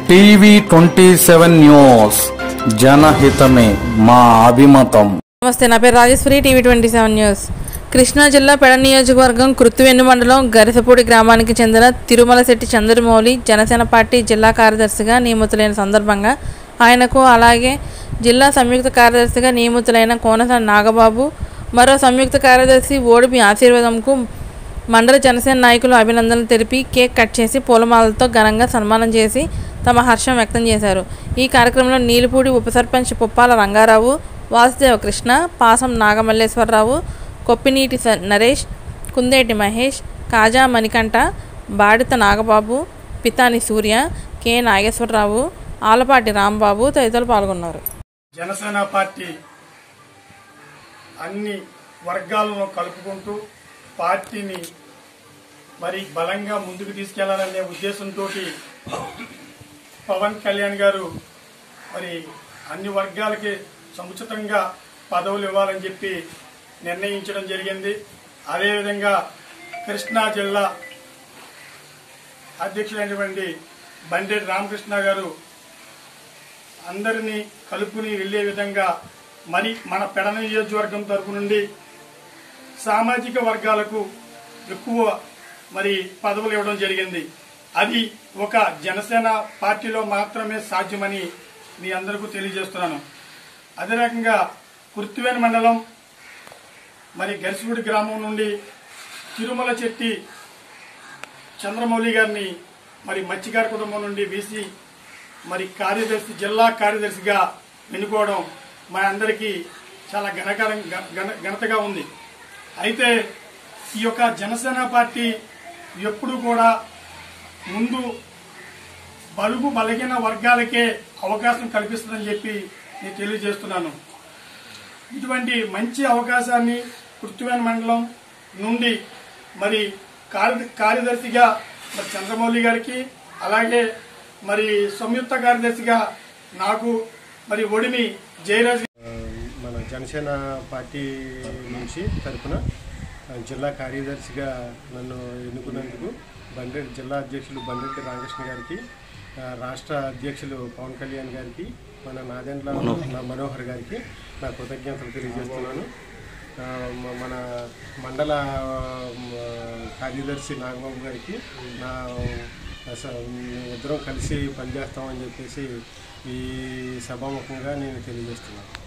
TV twenty seven news జనహితమే మా అభిమతం నమస్తే నా పేరు Rajeshwari TV twenty seven news Krishna జిల్లా పెడ నియోజకవర్గం కృత్తివెన్ను మండలం గరిసపూడి గ్రామానికి చెందిన తిరుమలశెట్టి చంద్రమౌళి జనసేన పార్టీ జిల్లా కార్యదర్శిగా నియమితులైన సందర్భంగా ఆయనకు అలాగే జిల్లా సంయుక్త కార్యదర్శిగా నియమితులైన కోనస నాగబాబు మరో సంయుక్త కార్యదర్శి ఓడిపి ఆశీర్వాదంకు మండల జనసేన నాయకులు అభినందనలు తెలిపి కేక్ కట్ చేసి పూలమాలతో ఘనంగా సన్మానం చేసి తమ హర్షం వ్యక్తం చేశారు ఈ కార్యక్రమంలో నీలిపూడి ఉప సర్పంచ్ పుప్పాల రంగారావు వాసుదేవ కృష్ణ పాసం నాగమల్లేశ్వరరావు కొప్పినీటి స- నరేష్ కుందేటి మహేష్ కాజా మణికంఠ బాడిత నాగబాబు పితాని సూర్య కె నాగేశ్వరరావు ఆలపాటి రాంబాబు తదితరులు పాల్గొన్నారు జనసేన పార్టీ అన్ని వర్గాలను కలుపుకుంటూ పార్టీని మరి బలంగా ముందుకు తీసుకెళ్లాలనే ఉద్దేశంతో పవన్ కళ్యాణ్ గారు మరి అన్ని వర్గాలకి సముచితంగా పదవులు ఇవ్వాలని చెప్పి నిర్ణయించడం జరిగింది అదేవిధంగా కృష్ణా జిల్లా అధ్యక్షుడైనటువంటి బండేటి రామకృష్ణ గారు అందరినీ కలుపుకుని వెళ్లే విధంగా మరి మన పెడ నియోజకవర్గం తరపు నుండి సామాజిక వర్గాలకు ఎక్కువ మరి పదవులు ఇవ్వడం జరిగింది అది ఒక జనసేన పార్టీలో మాత్రమే సాధ్యమని మీ అందరికీ తెలియజేస్తున్నాను అదే రకంగా కుర్తివేని మండలం మరి గరిసిపూడి గ్రామం నుండి తిరుమల చెట్టి చంద్రమౌళి గారిని మరి మత్స్యకార కుటుంబం నుండి వీసీ మరి కార్యదర్శి జిల్లా కార్యదర్శిగా ఎన్నుకోవడం మా అందరికీ చాలా ఘనకరం ఘన- ఘనతగా ఉంది అయితే ఈ యొక్క జనసేన పార్టీ ఎప్పుడు కూడా ముందు బలుగు బలహీన వర్గాలకే అవకాశం కల్పిస్తుందని చెప్పి నేను తెలియజేస్తున్నాను ఇటువంటి మంచి అవకాశాన్ని కృత్తివేన మండలం నుండి మరి కార్య కార్యదర్శిగా మరి చంద్రమౌళి గారికి అలాగే మరి సంయుక్త కార్యదర్శిగా నాకు మరి ఒడిమి జయరాజ్ మన జనసేన పార్టీ నుంచి తరఫున జిల్లా కార్యదర్శిగా నన్ను ఎన్నుకున్నందుకు బండ్రెడ్డి జిల్లా అధ్యక్షులు బండ్రెడ్డి రామకృష్ణ గారికి ఆ, రాష్ట్ర అధ్యక్షులు పవన్ కళ్యాణ్ గారికి మన నాదెండ్ల నా మనోహర్ గారికి నా కృతజ్ఞతలు తెలియజేస్తున్నాను ఆ, మ- మన మండల ఆ, కార్యదర్శి నాగబాబు గారికి నా అస- ఇద్దరం కలిసి పనిచేస్తామని చెప్పేసి ఈ సభాముఖంగా నేను తెలియజేస్తున్నాను